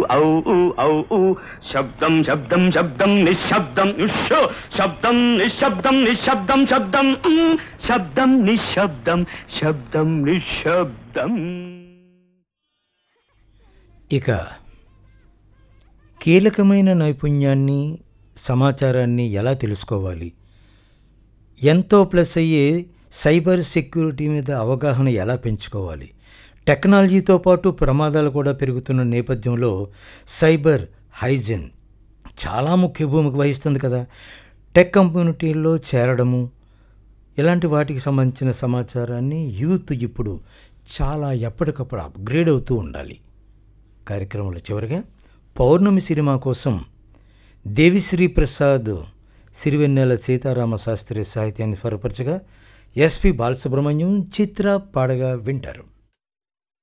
ఔ ఊ ఔ ఊ శబ్దం శబ్దం శబ్దం నిశ్శబ్దం ఉష్ శబ్దం నిశ్శబ్దం నిశ్శబ్దం శబ్దం మ్, శబ్దం నిశ్శబ్దం శబ్దం నిశ్శబ్దం ఇక కీలకమైన నైపుణ్యాన్ని సమాచారాన్ని ఎలా తెలుసుకోవాలి ఎంతో ప్లస్ అయ్యే సైబర్ సెక్యూరిటీ మీద అవగాహన ఎలా పెంచుకోవాలి టెక్నాలజీతో పాటు ప్రమాదాలు కూడా పెరుగుతున్న నేపథ్యంలో సైబర్ హైజిన్ చాలా ముఖ్య భూమిక వహిస్తుంది కదా టెక్ కమ్యూనిటీల్లో చేరడము ఇలాంటి వాటికి సంబంధించిన సమాచారాన్ని యూత్ ఇప్పుడు చాలా ఎప్పటికప్పుడు అప్గ్రేడ్ అవుతూ ఉండాలి కార్యక్రమంలో చివరిగా పౌర్ణమి సినిమా కోసం దేవిశ్రీ ప్రసాద్ సిరివెన్నెల సీతారామ శాస్త్రి సాహిత్యాన్ని స్వరపరచగా ఎస్పి బాలసుబ్రహ్మణ్యం చిత్ర పాడగా వింటారు